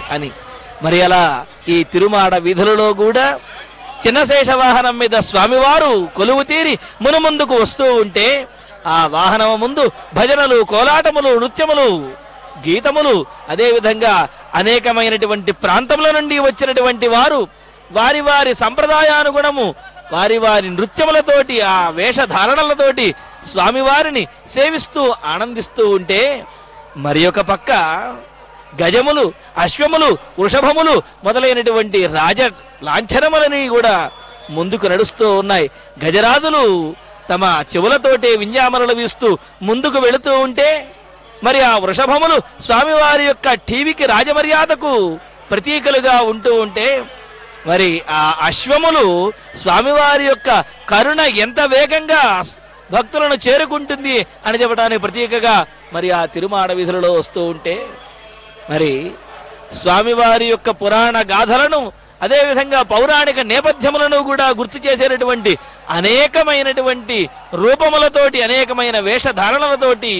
అని మరి అలా ఈ తిరుమాడ వీధులలో కూడా చిన్నశేష వాహనం మీద స్వామివారు కొలువు తీరి మునుముందుకు వస్తూ ఉంటే ఆ వాహనం ముందు భజనలు కోలాటములు నృత్యములు గీతములు అదేవిధంగా అనేకమైనటువంటి ప్రాంతముల నుండి వచ్చినటువంటి వారు వారి వారి సంప్రదాయానుగుణము వారి వారి నృత్యములతోటి ఆ వేషధారణలతోటి స్వామివారిని సేవిస్తూ ఆనందిస్తూ ఉంటే మరి ఒక పక్క గజములు అశ్వములు వృషభములు మొదలైనటువంటి రాజ లాంఛనములని కూడా ముందుకు నడుస్తూ ఉన్నాయి గజరాజులు తమ చెవులతోటే వింజామరలు వీస్తూ ముందుకు వెళుతూ ఉంటే మరి ఆ వృషభములు స్వామివారి యొక్క టీవీకి రాజమర్యాదకు ప్రతీకలుగా ఉంటూ ఉంటే మరి ఆ అశ్వములు స్వామివారి యొక్క కరుణ ఎంత వేగంగా భక్తులను చేరుకుంటుంది అని చెప్పడానికి ప్రతీకగా మరి ఆ తిరుమాడ వీధులలో వస్తూ ఉంటే మరి స్వామివారి యొక్క పురాణ గాథలను అదేవిధంగా పౌరాణిక నేపథ్యములను కూడా గుర్తు చేసేటటువంటి అనేకమైనటువంటి రూపములతోటి అనేకమైన వేషధారణలతోటి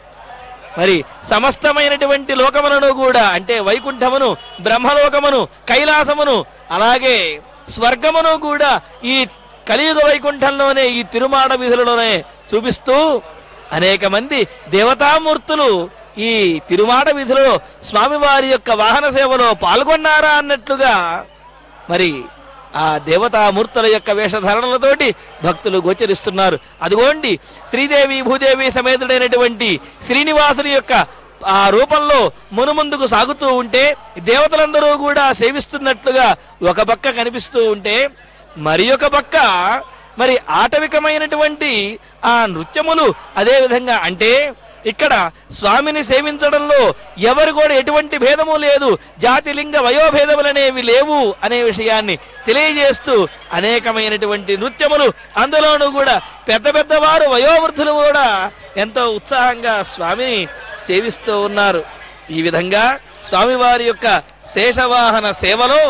మరి సమస్తమైనటువంటి లోకములను కూడా అంటే వైకుంఠమును బ్రహ్మలోకమును కైలాసమును అలాగే స్వర్గమును కూడా ఈ కలియుగ వైకుంఠంలోనే ఈ తిరుమాడ వీధులలోనే చూపిస్తూ అనేక మంది దేవతామూర్తులు ఈ తిరుమాడ వీధిలో స్వామివారి యొక్క వాహన సేవలో పాల్గొన్నారా అన్నట్లుగా మరి ఆ దేవతామూర్తుల యొక్క వేషధారణలతోటి భక్తులు గోచరిస్తున్నారు అదిగోండి శ్రీదేవి భూదేవి సమేతుడైనటువంటి శ్రీనివాసుని యొక్క ఆ రూపంలో మునుముందుకు సాగుతూ ఉంటే దేవతలందరూ కూడా సేవిస్తున్నట్లుగా ఒక పక్క కనిపిస్తూ ఉంటే మరి ఒక పక్క మరి ఆటవికమైనటువంటి ఆ నృత్యములు అదే విధంగా అంటే ఇక్కడ స్వామిని సేవించడంలో ఎవరు కూడా ఎటువంటి భేదము లేదు జాతి లింగ వయోభేదములనేవి లేవు అనే విషయాన్ని తెలియజేస్తూ అనేకమైనటువంటి నృత్యములు అందులోనూ కూడా పెద్ద పెద్దవారు వయోవృద్ధులు కూడా ఎంతో ఉత్సాహంగా స్వామిని సేవిస్తూ ఉన్నారు ఈ విధంగా స్వామివారి యొక్క శేషవాహన సేవలో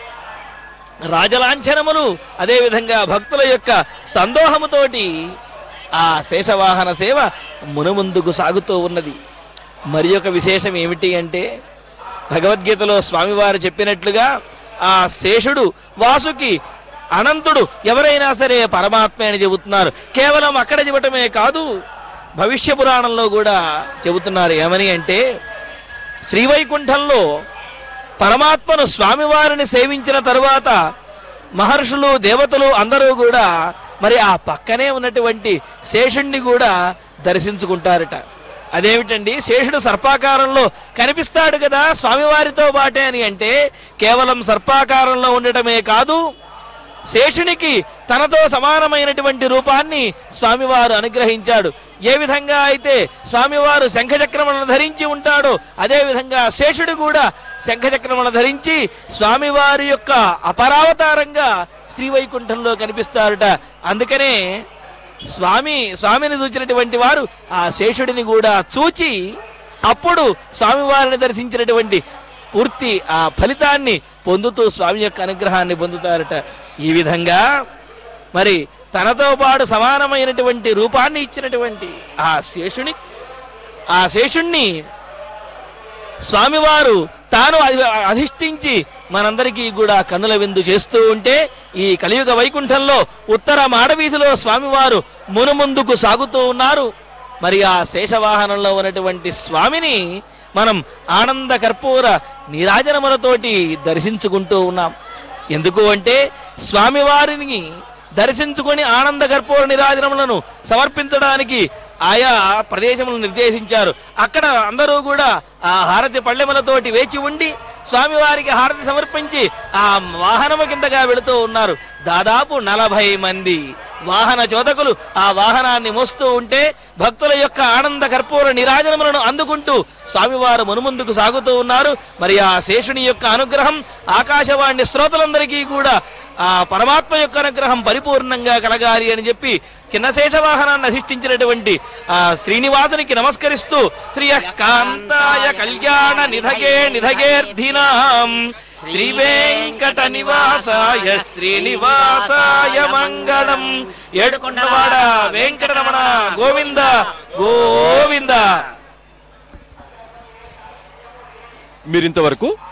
రాజలాంఛనములు అదేవిధంగా భక్తుల యొక్క సందోహముతోటి ఆ శేషవాహన సేవ మునుముందుకు సాగుతూ ఉన్నది మరి ఒక విశేషం ఏమిటి అంటే భగవద్గీతలో స్వామివారు చెప్పినట్లుగా ఆ శేషుడు వాసుకి అనంతుడు ఎవరైనా సరే పరమాత్మే అని చెబుతున్నారు కేవలం అక్కడ చెప్పటమే కాదు భవిష్య పురాణంలో కూడా చెబుతున్నారు ఏమని అంటే శ్రీవైకుంఠంలో పరమాత్మను స్వామివారిని సేవించిన తరువాత మహర్షులు దేవతలు అందరూ కూడా మరి ఆ పక్కనే ఉన్నటువంటి శేషుణ్ణి కూడా దర్శించుకుంటారట అదేమిటండి శేషుడు సర్పాకారంలో కనిపిస్తాడు కదా స్వామివారితో పాటే అని అంటే కేవలం సర్పాకారంలో ఉండటమే కాదు శేషునికి తనతో సమానమైనటువంటి రూపాన్ని స్వామివారు అనుగ్రహించాడు ఏ విధంగా అయితే స్వామివారు శంఖచక్రములను ధరించి ఉంటాడో అదే విధంగా శేషుడు కూడా శంఖచక్రములను ధరించి స్వామివారి యొక్క అపరావతారంగా శ్రీవైకుంఠంలో కనిపిస్తారట అందుకనే స్వామి స్వామిని చూచినటువంటి వారు ఆ శేషుడిని కూడా చూచి అప్పుడు స్వామివారిని దర్శించినటువంటి పూర్తి ఆ ఫలితాన్ని పొందుతూ స్వామి యొక్క అనుగ్రహాన్ని పొందుతారట ఈ విధంగా మరి తనతో పాటు సమానమైనటువంటి రూపాన్ని ఇచ్చినటువంటి ఆ శేషుని ఆ శేషుణ్ణి స్వామివారు తాను అధి- అధిష్ఠించి మనందరికీ కూడా కన్నుల విందు చేస్తూ ఉంటే ఈ కలియుగ వైకుంఠంలో ఉత్తర మాడవీధిలో స్వామివారు మునుముందుకు సాగుతూ ఉన్నారు మరి ఆ శేషవాహనంలో ఉన్నటువంటి స్వామిని మనం ఆనంద కర్పూర నీరాజనములతోటి దర్శించుకుంటూ ఉన్నాం ఎందుకు అంటే స్వామివారిని దర్శించుకొని ఆనంద కర్పూర నిరాజనములను సమర్పించడానికి ఆయా ప్రదేశములను నిర్దేశించారు అక్కడ అందరూ కూడా ఆ హారతి పళ్ళెములతోటి వేచి ఉండి స్వామివారికి హారతి సమర్పించి ఆ వాహనము కిందగా వెళుతూ ఉన్నారు దాదాపు నలభై మంది వాహన చోదకులు ఆ వాహనాన్ని మోస్తూ ఉంటే భక్తుల యొక్క ఆనంద కర్పూర నిరాజనములను అందుకుంటూ స్వామివారు మునుముందుకు సాగుతూ ఉన్నారు మరి ఆ శేషుని యొక్క అనుగ్రహం ఆకాశవాణి శ్రోతలందరికీ కూడా ఆ పరమాత్మ యొక్క అనుగ్రహం పరిపూర్ణంగా కలగాలి అని చెప్పి చిన్న శేషవాహనాన్ని అధిష్ఠించినటువంటి ఆ శ్రీనివాసునికి నమస్కరిస్తూ శ్రీ కాంతాయ కళ్యాణ నిధగే నిధగేర్ధినాం శ్రీ వెంకట నివాసాయ శ్రీనివాసాయ మంగళం ఏడుకొండవాడ వెంకటరమణ గోవింద గోవింద మీరింతవరకు